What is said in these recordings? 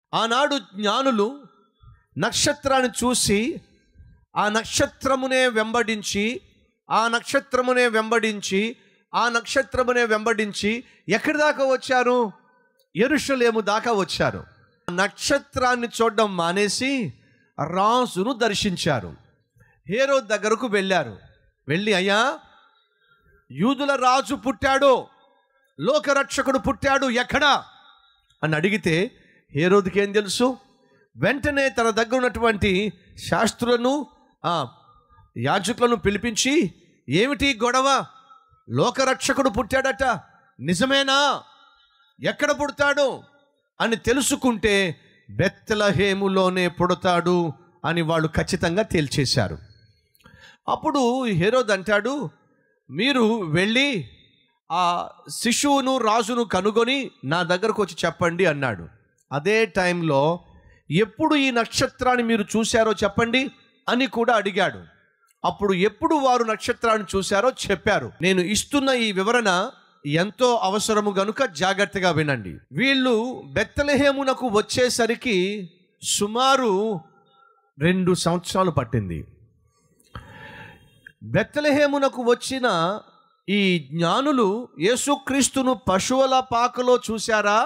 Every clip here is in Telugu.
ఆనాడు జ్ఞానులు నక్షత్రాన్ని చూసి ఆ నక్షత్రమునే వెంబడించి ఆ నక్షత్రమునే వెంబడించి ఆ నక్షత్రమునే వెంబడించి ఎక్కడి దాకా వచ్చారు ఎరుషలేము దాకా వచ్చారు నక్షత్రాన్ని చూడడం మానేసి రాజును దర్శించారు హేరో దగ్గరకు వెళ్ళారు వెళ్ళి అయ్యా యూదుల రాజు పుట్టాడు లోకరక్షకుడు పుట్టాడు ఎక్కడా అని అడిగితే హేరోదికి ఏం తెలుసు వెంటనే తన దగ్గర ఉన్నటువంటి శాస్త్రులను ఆ, యాజకులను పిలిపించి ఏమిటి గొడవ లోకరక్షకుడు పుట్టాడట నిజమేనా ఎక్కడ పుడతాడు అని తెలుసుకుంటే బెత్తలహేములోనే పుడతాడు అని వాళ్ళు ఖచ్చితంగా తేల్చేశారు అప్పుడు హేరోద్ అంటాడు మీరు వెళ్ళి ఆ శిశువును రాజును కనుగొని నా దగ్గరకు వచ్చి చెప్పండి అన్నాడు అదే టైంలో ఎప్పుడు ఈ నక్షత్రాన్ని మీరు చూశారో చెప్పండి అని కూడా అడిగాడు అప్పుడు ఎప్పుడు వారు నక్షత్రాన్ని చూశారో చెప్పారు నేను ఇస్తున్న ఈ వివరణ ఎంతో అవసరము గనుక జాగ్రత్తగా వినండి వీళ్ళు బెత్తలహేమునకు వచ్చేసరికి సుమారు రెండు సంవత్సరాలు పట్టింది బెత్తలహేమునకు వచ్చిన ఈ జ్ఞానులు యేసుక్రీస్తును పశువుల పాకలో చూశారా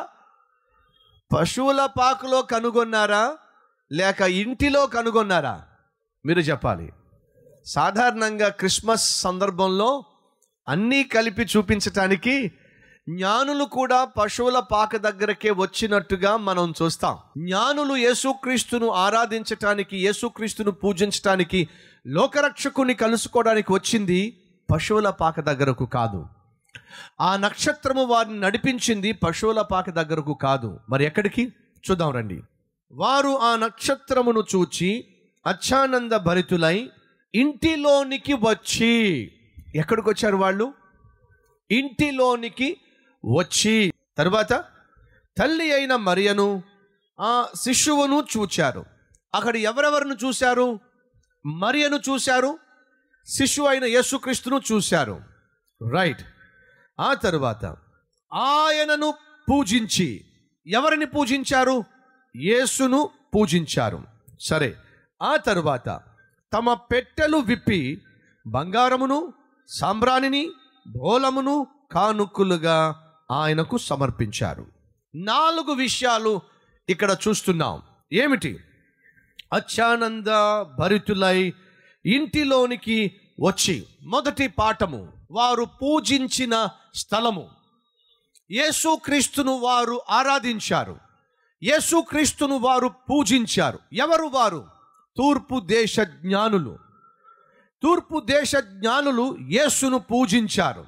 పశువుల పాకలో కనుగొన్నారా లేక ఇంటిలో కనుగొన్నారా మీరు చెప్పాలి సాధారణంగా క్రిస్మస్ సందర్భంలో అన్నీ కలిపి చూపించటానికి జ్ఞానులు కూడా పశువుల పాక దగ్గరకే వచ్చినట్టుగా మనం చూస్తాం జ్ఞానులు యేసుక్రీస్తును ఆరాధించటానికి యేసుక్రీస్తును పూజించటానికి లోకరక్షకుని కలుసుకోవడానికి వచ్చింది పశువుల పాక దగ్గరకు కాదు ఆ నక్షత్రము వారిని నడిపించింది పశువుల పాక దగ్గరకు కాదు మరి ఎక్కడికి చూద్దాం రండి వారు ఆ నక్షత్రమును చూచి అచ్చానంద భరితులై ఇంటిలోనికి వచ్చి ఎక్కడికి వచ్చారు వాళ్ళు ఇంటిలోనికి వచ్చి తరువాత తల్లి అయిన మరియను ఆ శిశువును చూచారు అక్కడ ఎవరెవరిని చూశారు మరియను చూశారు శిశువు అయిన యేసుక్రీస్తును చూశారు రైట్ ఆ తరువాత ఆయనను పూజించి ఎవరిని పూజించారు యేసును పూజించారు సరే ఆ తరువాత తమ పెట్టెలు విప్పి బంగారమును సాంబ్రాణిని బోలమును కానుక్కులుగా ఆయనకు సమర్పించారు నాలుగు విషయాలు ఇక్కడ చూస్తున్నాం ఏమిటి అత్యానంద భరితులై ఇంటిలోనికి వచ్చి మొదటి పాఠము వారు పూజించిన స్థలము యేసుక్రీస్తును వారు ఆరాధించారు యేసుక్రీస్తును వారు పూజించారు ఎవరు వారు తూర్పు దేశ జ్ఞానులు తూర్పు దేశ జ్ఞానులు యేసును పూజించారు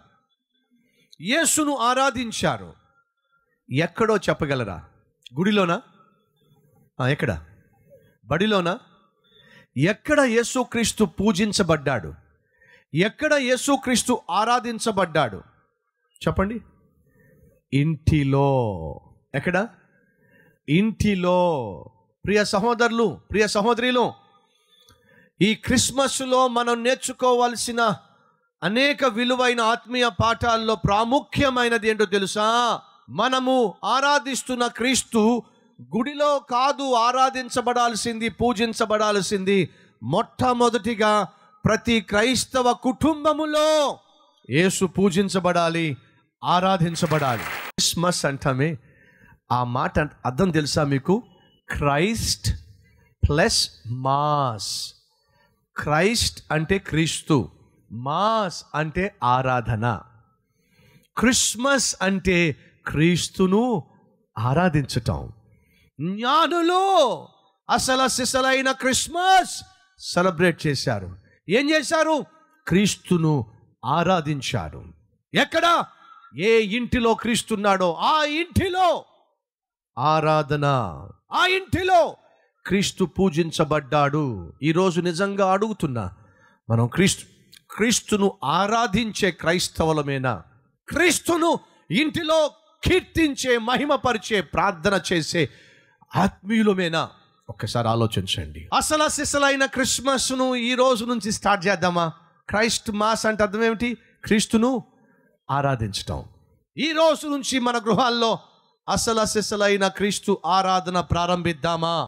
యేసును ఆరాధించారు ఎక్కడో చెప్పగలరా గుడిలోనా ఆ, ఎక్కడ బడిలోనా ఎక్కడ యేసుక్రీస్తు పూజించబడ్డాడు ఎక్కడ యేసుక్రీస్తు ఆరాధించబడ్డాడు చెప్పండి ఇంటిలో ఎక్కడ ఇంటిలో ప్రియ సహోదరులు ప్రియ సహోదరులు ఈ క్రిస్మస్లో మనం నేర్చుకోవాల్సిన అనేక విలువైన ఆత్మీయ పాఠాల్లో ప్రాముఖ్యమైనది ఏంటో తెలుసా మనము ఆరాధిస్తున్న క్రీస్తు గుడిలో కాదు ఆరాధించబడాల్సింది పూజించబడాల్సింది మొట్టమొదటిగా ప్రతి క్రైస్తవ కుటుంబములో యేసు పూజించబడాలి ఆరాధించబడాలి క్రిస్మస్ అంటామే ఆ మాట అర్థం తెలుసా మీకు క్రైస్ట్ ప్లస్ మాస్ క్రైస్ట్ అంటే క్రీస్తు మాస్ అంటే ఆరాధన క్రిస్మస్ అంటే క్రీస్తును ఆరాధించటం జ్ఞానులు అసలు సిసలైన క్రిస్మస్ సెలబ్రేట్ చేశారు ఏం చేశారు క్రీస్తును ఆరాధించారు ఎక్కడ ఏ ఇంటిలో క్రీస్తున్నాడో ఆ ఇంటిలో ఆరాధన ఆ ఇంటిలో క్రీస్తు పూజించబడ్డాడు ఈరోజు నిజంగా అడుగుతున్నా మనం క్రీస్తు క్రీస్తును ఆరాధించే క్రైస్తవులమేనా క్రీస్తును ఇంటిలో కీర్తించే మహిమపరిచే ప్రార్థన చేసే ఆత్మీయులమేనా ఒక్కసారి ఆలోచించండి అసలు సిసలైన క్రిస్మస్ను ఈ రోజు నుంచి స్టార్ట్ చేద్దామా క్రైస్ట్ మాస్ అంటే అర్థం ఏమిటి క్రీస్తును ఆరాధించటం ఈ రోజు నుంచి మన గృహాల్లో అసలు అసలైన క్రీస్తు ఆరాధన ప్రారంభిద్దామా